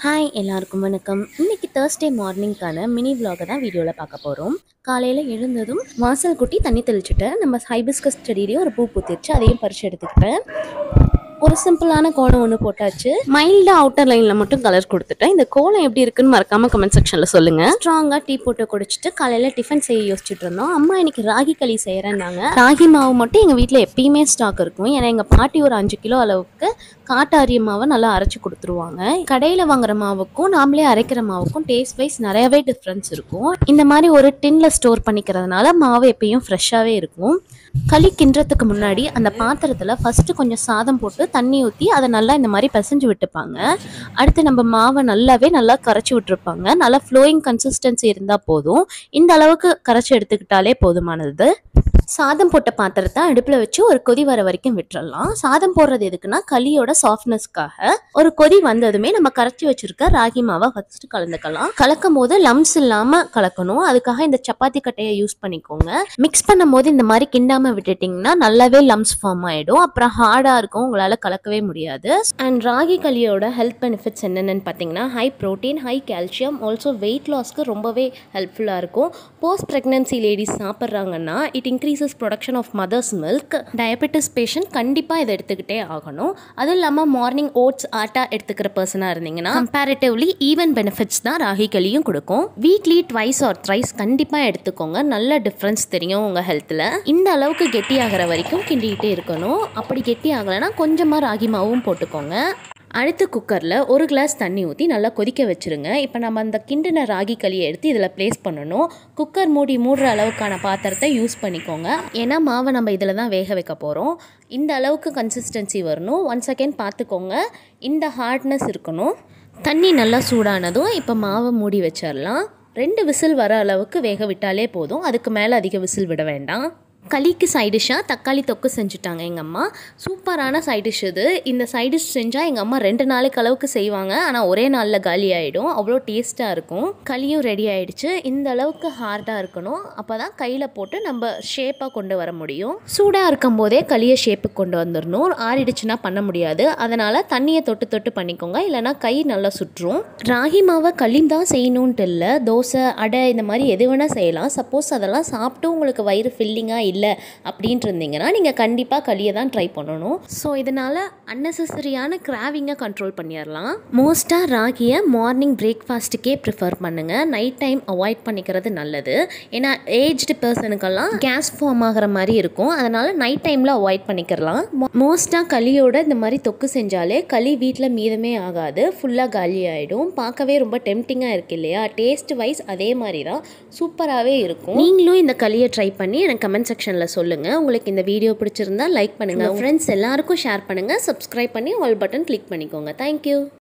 hi எல்லாருக்கும் வணக்கம் இன்னைக்கு தேர்ஸ்டே மார்னிங்க்கான மினி vlog தான் வீடியோவில் பார்க்க போகிறோம் காலையில் எழுந்ததும் வாசல் குட்டி தண்ணி தெளிச்சுட்டு நம்ம ஹைபிஸ்கஸ் செடியிலேயே ஒரு பூ பூத்திருச்சு அதையும் பறிச்சு எடுத்துக்கிட்டேன் ஒரு சிம்பிளான கோலம் ஒன்று போட்டாச்சு மைல்டாக அவுட்டர் லைனில் மட்டும் கலர் கொடுத்துட்டேன் இந்த கோலம் எப்படி இருக்குன்னு மறக்காம கமெண்ட் செக்ஷனில் சொல்லுங்கள் ஸ்ட்ராங்காக டீ போட்டு குடிச்சிட்டு காலையில் டிஃபன் செய்ய யோசிச்சுட்டு இருந்தோம் அம்மா இன்னைக்கு ராகி களி செய்கிறேன்னாங்க ராகி மாவு மட்டும் எங்கள் வீட்டில் எப்பயுமே ஸ்டாக் இருக்கும் ஏன்னா எங்கள் பாட்டி ஒரு அஞ்சு கிலோ அளவுக்கு காட்டாரிய மாவை நல்லா அரைச்சி கொடுத்துருவாங்க கடையில் வாங்குற மாவுக்கும் நாமளே அரைக்கிற மாவுக்கும் டேஸ்ட் வைஸ் நிறையவே டிஃப்ரென்ஸ் இருக்கும் இந்த மாதிரி ஒரு டின்ல ஸ்டோர் பண்ணிக்கிறதுனால மாவு எப்பயும் ஃப்ரெஷ்ஷாகவே இருக்கும் களி கிண்டுறதுக்கு முன்னாடி அந்த பாத்திரத்தில் ஃபஸ்ட்டு கொஞ்சம் சாதம் போட்டு தண்ணி ஊற்றி அதை நல்லா இந்த மாதிரி பிசைஞ்சு விட்டுப்பாங்க அடுத்து நம்ம மாவை நல்லாவே நல்லா கரைச்சி விட்டுருப்பாங்க நல்லா ஃப்ளோயிங் கன்சிஸ்டன்சி இருந்தால் போதும் இந்த அளவுக்கு கரைச்சி எடுத்துக்கிட்டாலே போதுமானது சாதம் போட்ட பாத்திரத்தை அடுப்பில் வச்சு ஒரு கொதி வர வரைக்கும் விட்டுறலாம் சாதம் போடுறது எதுக்குன்னா களியோட சாஃப்ட்னஸ்க்காக ஒரு கொதி வந்ததுமே நம்ம கரைச்சி வச்சிருக்க ராகி மாவை ஃபர்ஸ்ட் கலந்துக்கலாம் கலக்கும் போது லம்ஸ் இல்லாம கலக்கணும் அதுக்காக இந்த சப்பாத்தி கட்டையை யூஸ் பண்ணிக்கோங்க மிக்ஸ் பண்ணும் போது இந்த மாதிரி கிண்டாம விட்டுட்டிங்கன்னா நல்லாவே லம்ஸ் ஃபார்ம் ஆயிடும் அப்புறம் ஹார்டா இருக்கும் உங்களால கலக்கவே முடியாது அண்ட் ராகி களியோட ஹெல்த் பெனிஃபிட்ஸ் என்னென்னு பார்த்தீங்கன்னா high protein high calcium also weight லாஸ்க்கு ரொம்பவே ஹெல்ப்ஃபுல்லாக இருக்கும் போஸ்ட் ப்ரெக்னன்சி லேடிஸ் சாப்பிட்றாங்கன்னா it increases production of mother's milk diabetes patient கண்டிப்பாக இதை எடுத்துக்கிட்டே ஆகணும் அதுவும் இல்லாமல் மார்னிங் ஓட்ஸ் ஆட்டா எடுத்துக்கிற பர்சனாக இருந்தீங்கன்னா கம்பேரிட்டிவ்லி ஈவன் பெனிஃபிட்ஸ் தான் ராகி களியும் கொடுக்கும் வீக்லி ட்வைஸ் ஆர் த்ரைஸ் கண்டிப்பாக எடுத்துக்கோங்க நல்ல டிஃப்ரென்ஸ் தெரியும் உங்கள் ஹெல்த்தில் இந்த அளவுக்கு கெட்டி ஆகிற வரைக்கும் கிண்டிக்கிட்டே இருக்கணும் அப்படி கெட்டி ஆகலைன்னா கொஞ்சமாக ராகி மாவும் போட்டுக்கோங்க அடுத்து குக்கரில் ஒரு கிளாஸ் தண்ணி ஊற்றி நல்லா கொதிக்க வச்சுருங்க இப்போ நம்ம அந்த கிண்டின ராகி களியை எடுத்து இதில் ப்ளேஸ் பண்ணணும் குக்கர் மூடி மூடுற அளவுக்கான பாத்திரத்தை யூஸ் பண்ணிக்கோங்க ஏன்னா மாவை நம்ம இதில் தான் வேக வைக்க போகிறோம் இந்த அளவுக்கு கன்சிஸ்டன்சி வரணும் ஒன் செகண்ட் பார்த்துக்கோங்க இந்த ஹார்ட்னஸ் இருக்கணும் தண்ணி நல்லா சூடானதும் இப்போ மாவை மூடி வச்சிடலாம் ரெண்டு விசில் வர அளவுக்கு வேக விட்டாலே போதும் அதுக்கு மேலே அதிக விசில் விட வேண்டாம் களிக்கு சைடிஷ்ஷாக தக்காளி தொக்கு செஞ்சுட்டாங்க எங்கள் அம்மா சூப்பரான சைடிஷ் இது இந்த சைடிஷ் செஞ்சால் எங்கள் அம்மா ரெண்டு நாளைக்கு அளவுக்கு செய்வாங்க ஆனால் ஒரே நாளில் காலி ஆகிடும் அவ்வளோ டேஸ்ட்டாக இருக்கும் களியும் ரெடி ஆயிடுச்சு இந்த அளவுக்கு ஹார்டாக இருக்கணும் அப்போ தான் கையில் போட்டு நம்ம ஷேப்பாக கொண்டு வர முடியும் சூடாக இருக்கும் போதே களியை ஷேப்புக்கு கொண்டு வந்துடணும் ஆறிடுச்சுன்னா பண்ண முடியாது அதனால் தண்ணியை தொட்டு தொட்டு பண்ணிக்கோங்க இல்லைனா கை நல்லா சுற்றும் ராகி மாவை களி தான் செய்யணுன்ட்டு இல்லை தோசை அடை இந்த மாதிரி எது வேணால் செய்யலாம் சப்போஸ் அதெல்லாம் சாப்பிட்டு உங்களுக்கு வயிறு ஃபில்லிங்காக இல்லை அப்படின்ட்டு இருந்தீங்கன்னா நீங்கள் கண்டிப்பாக களியை தான் ட்ரை பண்ணணும் ஸோ இதனால் அன்னெசரியான கிராவிங்கை கண்ட்ரோல் பண்ணிடலாம் மோஸ்ட்டாக ராகியை மார்னிங் பிரேக்ஃபாஸ்ட்டுக்கே ப்ரிஃபர் பண்ணுங்கள் நைட் டைம் அவாய்ட் பண்ணிக்கிறது நல்லது ஏன்னா ஏஜ்டு பர்சனுக்கெல்லாம் கேஸ் ஃபார்ம் ஆகிற மாதிரி இருக்கும் அதனால் நைட் டைமில் அவாய்ட் பண்ணிக்கிறலாம் மோஸ்ட்டாக களியோட இந்த மாதிரி தொக்கு செஞ்சாலே களி வீட்டில் மீதமே ஆகாது ஃபுல்லாக காலி ஆகிடும் பார்க்கவே ரொம்ப டெம்டிங்காக இருக்கு இல்லையா டேஸ்ட் வைஸ் அதே மாதிரி தான் சூப்பராகவே இருக்கும் நீங்களும் இந்த களியை ட்ரை பண்ணி எனக்கு கமெண்ட் செக்ஷனில் சொல்லுங்கள் உங்களுக்கு இந்த வீடியோ பிடிச்சிருந்தா லைக் பண்ணுங்கள் ஃப்ரெண்ட்ஸ் எல்லாருக்கும் ஷேர் பண்ணுங்கள் சப்ஸ்கிரைப் பண்ணி ஆல் பட்டன் கிளிக் பண்ணிக்கோங்க தேங்க்யூ